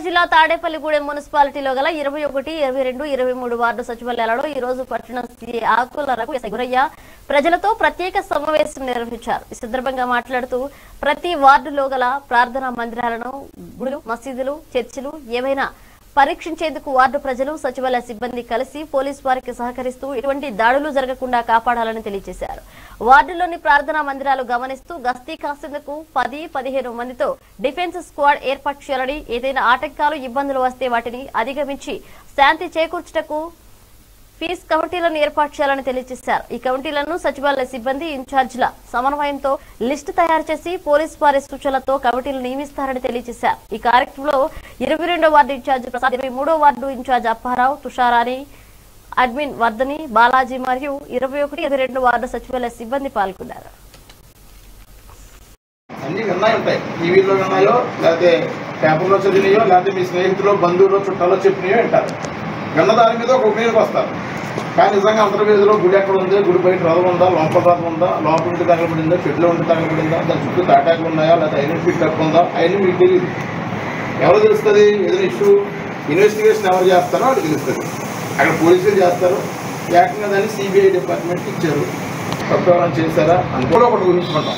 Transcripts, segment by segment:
జిల్లా తాడేపల్లిగూడెం మున్సిపాలిటీలో గల ఇరవై ఒకటి ఇరవై రెండు ఇరవై మూడు వార్డు సచివాలయాలలో ఈ రోజు పట్టణ సీఏ ఆకుల రఘు ఎస్. గురయ్య ప్రజలతో ప్రత్యేక సమావేశం నిర్వహించారు ఈ సందర్భంగా మాట్లాడుతూ ప్రతి వార్డులో గల ప్రార్థనా మందిరాలను గుడులు మసీదులు చర్చిలు ఏవైనా పరీక్షించేందుకు వార్డు ప్రజలు సచివాలయ సిబ్బంది కలిసి పోలీస్ వారికి సహకరిస్తూ ఎటువంటి దాడులు జరగకుండా కాపాడాలని తెలియజేశారు వార్డులోని ప్రార్థనా మందిరాలు గమనిస్తూ గస్తీ కాసేందుకు పది పదిహేను మందితో డిఫెన్స్ స్క్వాడ్ ఏర్పాటు చేయాలని ఏదైనా ఆటంకాలు ఇబ్బందులు వస్తే వాటిని అధిగమించి శాంతి చేకూర్చుటకు ఫీజ్ కమిటీలను ఏర్పాటు చేయాలని తెలియజేశారు ఈ కమిటీలను సచివాలయ సిబ్బంది ఇన్ఛార్జీల సమన్వయంతో లిస్టు తయారు చేసి పోలీస్ వారి సూచనలతో కమిటీలు నియమిస్తారని తెలియజేశారు ఈ కార్యక్రమంలో ఇరవై రెండో వార్డు ఇన్ఛార్జ్ ప్రసాద్ ఇరవై మూడో ward incharge Apparao Tusharani admin Vardhani Balaji మరియు ఇరవై ఒకటి ఇరవై రెండు వార్డు సచివాలయ సిబ్బంది పాల్గొన్నారు అన్ని విన్నాయి ఉంటాయి టీవీలో విన్నాయో లేకపోతే పేపర్లో చదివినాయో లేకపోతే మీ స్నేహితులు బంధువులు చుట్టాలో చెప్పినాయో వింటారు విన్న దాని మీద ఒక ఒపీనియన్కి వస్తారు కానీ నిజంగా అంతర్వేదిలో గుడి ఎక్కడ ఉంది గుడి బయట రథం ఉందా లోపల రథం ఉందా లోపల ఉండి తగలబడిందా చెట్లు ఉండి తగలబడిందా దాని చుట్టూ తాటాకులు ఉన్నాయా లేదా ఐడెంటిఫిక్ కప్ ఉందా అవన్నీ మీకు తెలియదు ఎవరు తెలుస్తుంది ఏదైనా ఇష్యూ ఇన్వెస్టిగేషన్ ఎవరు చేస్తారో వాళ్ళకి తెలుస్తుంది అక్కడ పోలీసులు చేస్తారు ఏకంగా దాన్ని సిబిఐ డిపార్ట్మెంట్కి ఇచ్చారు తప్పు ఎవరైనా చేశారా అని కూడా ఒకటి ఊహించుకుంటాం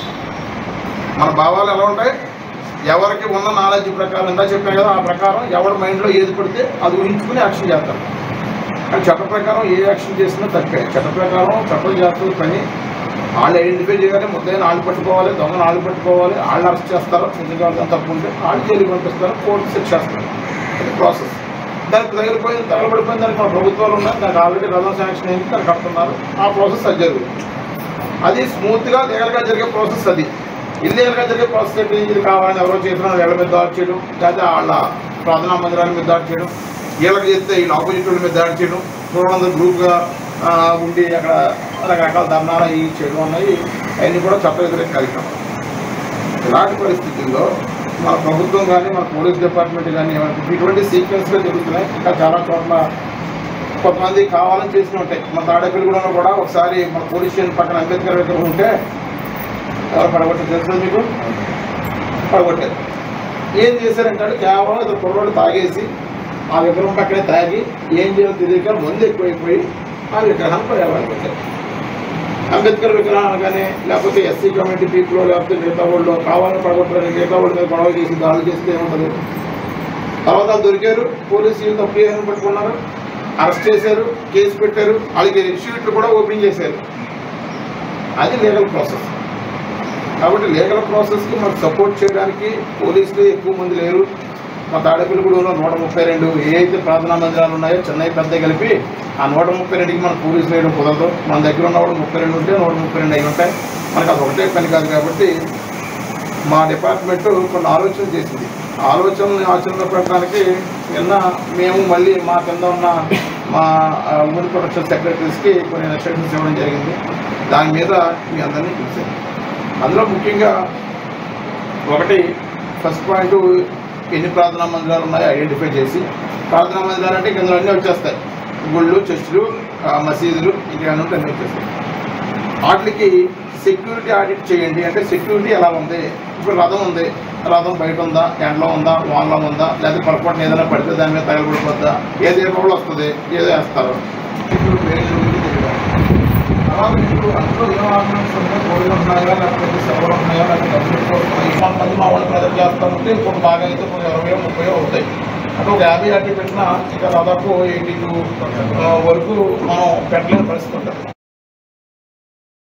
మన భావాలు ఎలా ఉంటాయి ఎవరికి ఉన్న నాలెడ్జ్ ప్రకారం ఇందా చెప్పాను కదా ఆ ప్రకారం ఎవరి మైండ్లో ఏది పడితే అది ఊహించుకుని యాక్షన్ చేస్తారు కానీ చట్ట ప్రకారం ఏ యాక్షన్ చేసినా తప్పే చట్ట ప్రకారం చట్టం చేస్తుంది పని వాళ్ళు ఐడెంటిఫై చేయాలి ముద్దైన వాళ్ళు పట్టుకోవాలి దొంగను వాళ్ళు పట్టుకోవాలి వాళ్ళు అరెస్ట్ చేస్తారు నిజంగా వాళ్ళకి తప్పు ఉంటే వాళ్ళు జైలుకి పంపిస్తారు కోర్టు శిక్షేస్తారు అది ప్రాసెస్ దానికి తగిలిపోయింది తగలబడిపోయింది దానికి మన ప్రభుత్వాలు ఉన్నాయి దానికి ఆల్రెడీ రథం శాంక్షన్ అయింది దాన్ని కడుతున్నారు ఆ ప్రాసెస్ అది జరుగుతుంది అది స్మూత్గా లీగల్గా జరిగే ప్రాసెస్ అది ఇల్లీగల్గా జరిగే ప్రాసెస్ ఏంటి ఇది కావాలని ఎవరో చేసిన వీళ్ళ మీద దాడి చేయడం లేదా వాళ్ళ ప్రార్థనా మందిరాల మీద దాడి చేయడం వీళ్ళకి చేస్తే వీళ్ళ ఆపోజిట్ వాళ్ళ మీద దాడి చేయడం చూడండి గ్రూప్గా ఆ, ఉండి అక్కడ రకరకాల ధర్నాలు అవి చేయడం అన్నవి అవన్నీ కూడా చట్ట వ్యతిరేక కార్యక్రమం ఇలాంటి పరిస్థితుల్లో మన ప్రభుత్వం కానీ మన పోలీస్ డిపార్ట్మెంట్ కానీ ఏమంటే ఇటువంటి సీక్వెన్స్గా జరుగుతున్నాయి ఇంకా చాలా చోట్ల కొంతమంది కావాలని చేసిన ఉంటాయి మన తాడేపల్లిగూడలో కూడా ఒకసారి మన పోలీస్ స్టేషన్ పక్కన అంబేద్కర్ విగ్రహం ఉంటే ఎవరు పడగొట్టారు తెలుసా మీకు పడగొట్టారు ఏం చేశారంటే కేవలం ఇద్దరు కుర్రోడు తాగేసి ఆ విగ్రహం పక్కనే తాగి ఏం చేయాలో తెలియక ముందు ఎక్కువైపోయి ఆ విగ్రహాన్ని పర్యావరణ పెట్టారు అంబేద్కర్ విగ్రహాలు కానీ లేకపోతే ఎస్సీ కమిటీ పీపుల్ లేకపోతే మిగతా వాళ్ళు కావాలని పడగొట్టారని మిగతా వాళ్ళ మీద గొడవ చేసి దాడులు చేస్తే ఏముంటుంది తర్వాత వాళ్ళు దొరికారు పోలీసులు తప్పు చేయాలని పట్టుకున్నారు అరెస్ట్ చేశారు కేసు పెట్టారు వాళ్ళకి షీట్లు కూడా ఓపెన్ చేశారు అది లీగల్ ప్రాసెస్ కాబట్టి లీగల్ ప్రాసెస్కి మనకు సపోర్ట్ చేయడానికి పోలీసులు ఎక్కువ మంది లేరు మా తాడేపల్లిగూడెంలో నూట ముప్పై రెండు ఏ అయితే ప్రార్థనా మందిరాలు ఉన్నాయో చెన్నై పెద్ద కలిపి ఆ నూట ముప్పై రెండుకి మన పోలీసులు వేయడం కుదరదు మన దగ్గర ఉన్నవాడు ముప్పై రెండు ఉంటే నూట ముప్పై రెండు అయి ఉంటాయి మనకు అది ఒకటే పని కాదు కాబట్టి మా డిపార్ట్మెంట్ కొన్ని ఆలోచనలు చేసింది ఆలోచనలు ఆచరణలో పెట్టడానికి నిన్న మేము మళ్ళీ మా కింద ఉన్న మా వుడ్ ప్రొటెక్షన్ సెక్రటరీస్కి కొన్ని ఇన్స్ట్రక్షన్స్ ఇవ్వడం జరిగింది దాని మీద మీ అందరినీ చూసాను అందులో ముఖ్యంగా ఒకటి ఫస్ట్ పాయింట్ ఎన్ని ప్రార్థనా మందిరాలు ఉన్నాయో ఐడెంటిఫై చేసి ప్రార్థనా మందిరాలు అంటే కింద అన్నీ వచ్చేస్తాయి గుళ్ళు చర్చిలు ఆ, మసీదులు ఇంకేమైనా ఉంటే అన్నీ వచ్చేస్తాయి వాటికి సెక్యూరిటీ ఆడిట్ చేయండి అంటే సెక్యూరిటీ ఎలా ఉంది ఇప్పుడు రథం ఉంది రథం బయట ఉందా ఎండలో ఉందా వాన్లో ఉందా లేదా పొరపాటున ఏదైనా పడితే దాని మీద తగలబడిపోద్దా ఏది రోడ్లు వస్తుంది ఏదో వేస్తారు ఇప్పుడు పేర్లు గురించి తెలియాలి. తర్వాత ఇప్పుడు అందులో ఏం ఆర్గనైజ్ ఉన్నాయి కోళ్ళు ఉన్నాయా లేకపోతే సెలవులు ఉన్నాయా లేకపోతే డబ్బులు ఎక్కువ ఉన్నాయి. కొంతమంది మా వాళ్ళు ప్రజలు చేస్తామంటే ఇంకొక బాగా అయితే కొన్ని ఇరవై ముప్పై అవుతాయి అంటే ఒక యాభై అట్టి పెట్టినా ఇంకా దాదాపు ఎయిటీ టూ వరకు మనం పెట్టలేని పరిస్థితి ఉంటుంది